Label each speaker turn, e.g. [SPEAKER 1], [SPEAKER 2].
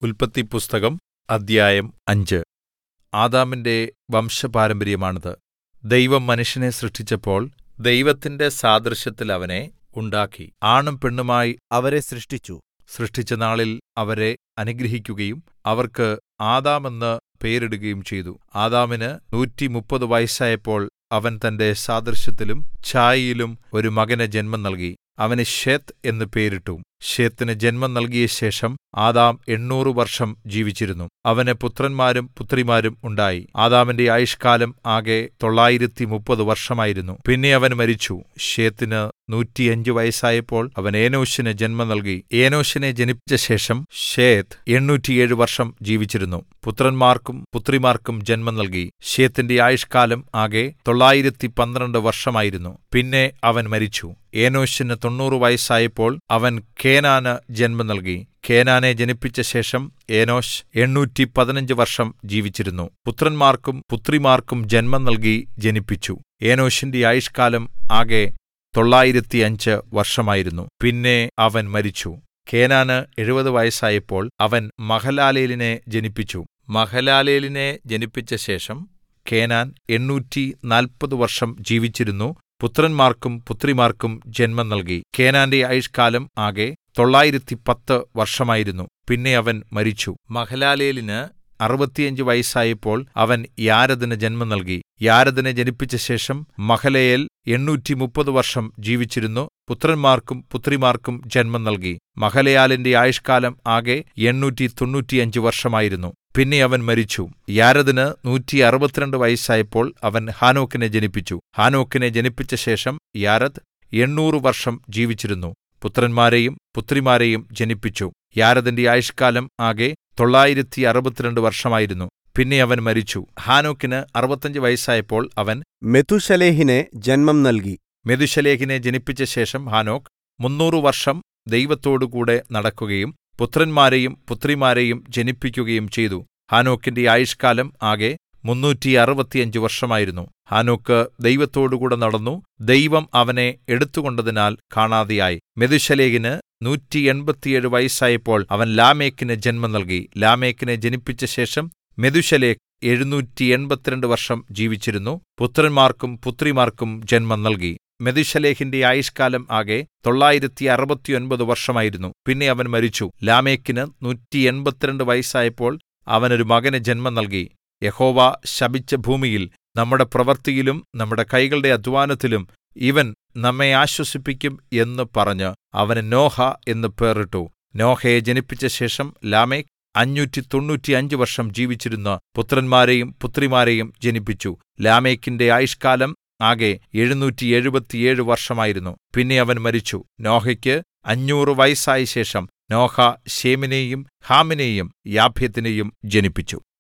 [SPEAKER 1] ഉല്പത്തിപ്പുസ്തകം അദ്ധ്യായം അഞ്ച് ആദാമിന്റെ വംശപാരമ്പര്യമാണിത് ദൈവം മനുഷ്യനെ സൃഷ്ടിച്ചപ്പോൾ ദൈവത്തിന്റെ സാദൃശ്യത്തിൽ അവനെ ഉണ്ടാക്കി ആണും പെണ്ണുമായി
[SPEAKER 2] അവരെ സൃഷ്ടിച്ചു
[SPEAKER 1] സൃഷ്ടിച്ച നാളിൽ അവരെ അനുഗ്രഹിക്കുകയും അവർക്ക് ആദാം എന്ന് പേരിടുകയും ചെയ്തു ആദാമിന് നൂറ്റിമുപ്പത് വയസ്സായപ്പോൾ അവൻ തന്റെ സാദൃശ്യത്തിലും ഛായയിലും ഒരു മകന് ജന്മം നൽകി അവന് ശേത്ത് എന്ന് പേരിട്ടു ശേത്തിന് ജന്മം നൽകിയ ശേഷം ആദാം എണ്ണൂറ് വർഷം ജീവിച്ചിരുന്നു അവന് പുത്രന്മാരും പുത്രിമാരും ഉണ്ടായി ആദാമിന്റെ ആയുഷ്കാലം ആകെ തൊള്ളായിരത്തി മുപ്പത് വർഷമായിരുന്നു പിന്നെ അവൻ മരിച്ചു ശേത്തിന് നൂറ്റിയഞ്ച് വയസ്സായപ്പോൾ അവൻ ഏനോശിന് ജന്മം നൽകി ഏനോശിനെ ജനിപ്പിച്ച ശേഷം ശേത്ത് എണ്ണൂറ്റിയേഴ് വർഷം ജീവിച്ചിരുന്നു പുത്രന്മാർക്കും പുത്രിമാർക്കും ജന്മം നൽകി ശേത്തിന്റെ ആയുഷ്കാലം ആകെ തൊള്ളായിരത്തി പന്ത്രണ്ട് വർഷമായിരുന്നു പിന്നെ അവൻ മരിച്ചു ഏനോശിന് തൊണ്ണൂറ് വയസ്സായപ്പോൾ അവൻ കേനാന് ജന്മം നൽകി കേനാനെ ജനിപ്പിച്ച ശേഷം ഏനോശ് എണ്ണൂറ്റി പതിനഞ്ച് വർഷം ജീവിച്ചിരുന്നു പുത്രന്മാർക്കും പുത്രിമാർക്കും ജന്മം നൽകി ജനിപ്പിച്ചു ഏനോശിന്റെ ആയുഷ്കാലം ആകെ തൊള്ളായിരത്തി അഞ്ച് വർഷമായിരുന്നു പിന്നെ അവൻ മരിച്ചു കേനാന് എഴുപത് വയസ്സായപ്പോൾ അവൻ മഹലാലേലിനെ ജനിപ്പിച്ചു മഹലാലേലിനെ ജനിപ്പിച്ച ശേഷം കേനാൻ എണ്ണൂറ്റി നാൽപ്പത് വർഷം ജീവിച്ചിരുന്നു പുത്രന്മാർക്കും പുത്രിമാർക്കും ജന്മം നൽകി കേനാന്റെ ആയുഷ്കാലം ആകെ തൊള്ളായിരത്തി പത്ത് വർഷമായിരുന്നു പിന്നെ അവൻ മരിച്ചു മഹലാലേലിന് അറുപത്തിയഞ്ച് വയസ്സായപ്പോൾ അവൻ യാരദിന് ജന്മം നൽകി യാരദിനെ ജനിപ്പിച്ച ശേഷം മഹലയേൽ എണ്ണൂറ്റി മുപ്പത് വർഷം ജീവിച്ചിരുന്നു പുത്രന്മാർക്കും പുത്രിമാർക്കും ജന്മം നൽകി മഹലയാലിന്റെ ആയുഷ്കാലം ആകെ എണ്ണൂറ്റി തൊണ്ണൂറ്റിയഞ്ച് വർഷമായിരുന്നു പിന്നെ അവൻ മരിച്ചു യാരദിന് നൂറ്റി അറുപത്തിരണ്ട് വയസ്സായപ്പോൾ അവൻ ഹാനോക്കിനെ ജനിപ്പിച്ചു ഹാനോക്കിനെ ജനിപ്പിച്ച ശേഷം യാരദ് എണ്ണൂറ് വർഷം ജീവിച്ചിരുന്നു പുത്രന്മാരെയും പുത്രിമാരെയും ജനിപ്പിച്ചു യാരദിന്റെ ആയുഷ്കാലം ആകെ തൊള്ളായിരത്തി അറുപത്തിരണ്ട് വർഷമായിരുന്നു പിന്നെ അവൻ മരിച്ചു ഹാനോക്കിന് അറുപത്തഞ്ച് വയസ്സായപ്പോൾ അവൻ
[SPEAKER 2] മെതുശലേഹിനെ ജന്മം നൽകി
[SPEAKER 1] മെതുശലേഹിനെ ജനിപ്പിച്ച ശേഷം ഹാനോക്ക് മുന്നൂറ് വർഷം ദൈവത്തോടുകൂടെ നടക്കുകയും പുത്രന്മാരെയും പുത്രിമാരെയും ജനിപ്പിക്കുകയും ചെയ്തു ഹാനോക്കിന്റെ ആയുഷ്കാലം ആകെ മുന്നൂറ്റി അറുപത്തിയഞ്ച് വർഷമായിരുന്നു ഹാനോക്ക് ദൈവത്തോടുകൂടെ നടന്നു ദൈവം അവനെ എടുത്തുകൊണ്ടതിനാൽ കാണാതെയായി മെതുശലേഹിന് നൂറ്റി എൺപത്തിയേഴ് വയസ്സായപ്പോൾ അവൻ ലാമേക്കിന് ജന്മം നൽകി ലാമേക്കിനെ ജനിപ്പിച്ച ശേഷം മെതുശലേഖ് എഴുന്നൂറ്റി എൺപത്തിരണ്ട് വർഷം ജീവിച്ചിരുന്നു പുത്രന്മാർക്കും പുത്രിമാർക്കും ജന്മം നൽകി മെതുശലേഹിന്റെ ആയുഷ്കാലം ആകെ തൊള്ളായിരത്തി അറുപത്തിയൊൻപത് വർഷമായിരുന്നു പിന്നെ അവൻ മരിച്ചു ലാമേക്കിന് നൂറ്റി എൺപത്തിരണ്ട് വയസ്സായപ്പോൾ അവനൊരു മകന് ജന്മം നൽകി യഹോവ ശപിച്ച ഭൂമിയിൽ നമ്മുടെ പ്രവൃത്തിയിലും നമ്മുടെ കൈകളുടെ അധ്വാനത്തിലും ഇവൻ നമ്മെ ആശ്വസിപ്പിക്കും എന്ന് പറഞ്ഞ് അവന് നോഹ എന്ന് പേറിട്ടു നോഹയെ ജനിപ്പിച്ച ശേഷം ലാമേക്ക് അഞ്ഞൂറ്റി തൊണ്ണൂറ്റിയഞ്ച് വർഷം ജീവിച്ചിരുന്ന പുത്രന്മാരെയും പുത്രിമാരെയും ജനിപ്പിച്ചു ലാമേക്കിന്റെ ആയുഷ്കാലം ആകെ എഴുന്നൂറ്റി എഴുപത്തിയേഴ് വർഷമായിരുന്നു പിന്നെ അവൻ മരിച്ചു നോഹയ്ക്ക് അഞ്ഞൂറ് വയസ്സായ ശേഷം നോഹ ശേമിനെയും ഹാമിനെയും യാഭ്യത്തിനെയും ജനിപ്പിച്ചു